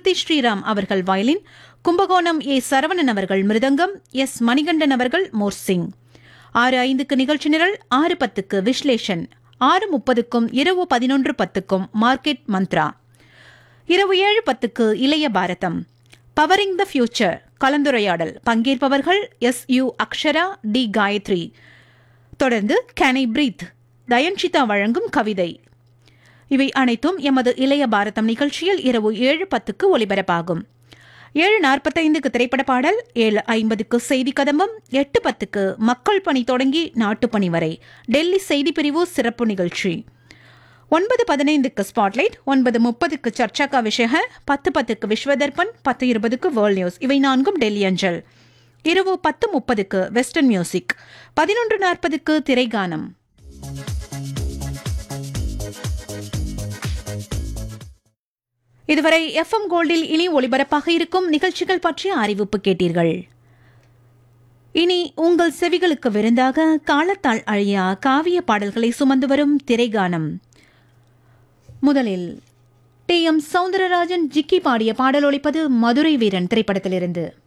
கீர்த்தி ஸ்ரீராம் அவர்கள் வயலின் கும்பகோணம் ஏ சரவணன் அவர்கள் மிருதங்கம் எஸ் மணிகண்டன் அவர்கள் மோர்சிங் ஆறு ஐந்துக்கு நிகழ்ச்சி நிரல் ஆறு பத்துக்கு விஸ்லேஷன் ஆறு முப்பதுக்கும் இரவு பதினொன்று பத்துக்கும் மார்க்கெட் மந்த்ரா இரவு ஏழு பத்துக்கு இளைய பாரதம் பவரிங் த ஃபியூச்சர் கலந்துரையாடல் பங்கேற்பவர்கள் S U Akshara T Gayathri தொடர்ந்து கேனை பிரீத் தயன்ஷிதா வழங்கும் கவிதை இவை அனைத்தும் எமது இளைய பாரதம் நிகழ்ச்சியில் இரவு ஏழு பத்துக்கு ஒலிபரப்பாகும் ஏழு நாற்பத்தைந்துக்கு திரைப்பட பாடல் ஏழு ஐம்பதுக்கு செய்தி கதம்பம் எட்டு பத்துக்கு மக்கள் பணி தொடங்கி நாட்டுப்பணி வரை டெல்லி செய்தி பிரிவு சிறப்பு நிகழ்ச்சி ஒன்பது பதினைந்துக்கு ஸ்பாட்லைட் ஒன்பது முப்பதுக்கு சர்ச்சா கா விஷய பத்து பத்துக்கு விஸ்வதர்பன் பத்து இருபதுக்கு வேர்ல்ட் நியூஸ் இவை நான்கும் டெல்லி அஞ்சல் இரவு பத்து முப்பதுக்கு வெஸ்டர்ன் மியூசிக் பதினொன்று நாற்பதுக்கு திரைகானம் இதுவரை எஃப்எம் கோல்டில் இனி ஒளிபரப்பாக இருக்கும் நிகழ்ச்சிகள் பற்றிய அறிவிப்பு கேட்டீர்கள் இனி உங்கள் செவிகளுக்கு விருந்தாக காலத்தால் அழியா காவிய பாடல்களை சுமந்து வரும் திரைகானம் முதலில் டி எம் சவுந்தரராஜன் ஜிக்கி பாடிய பாடல் ஒழிப்பது மதுரை வீரன் திரைப்படத்திலிருந்து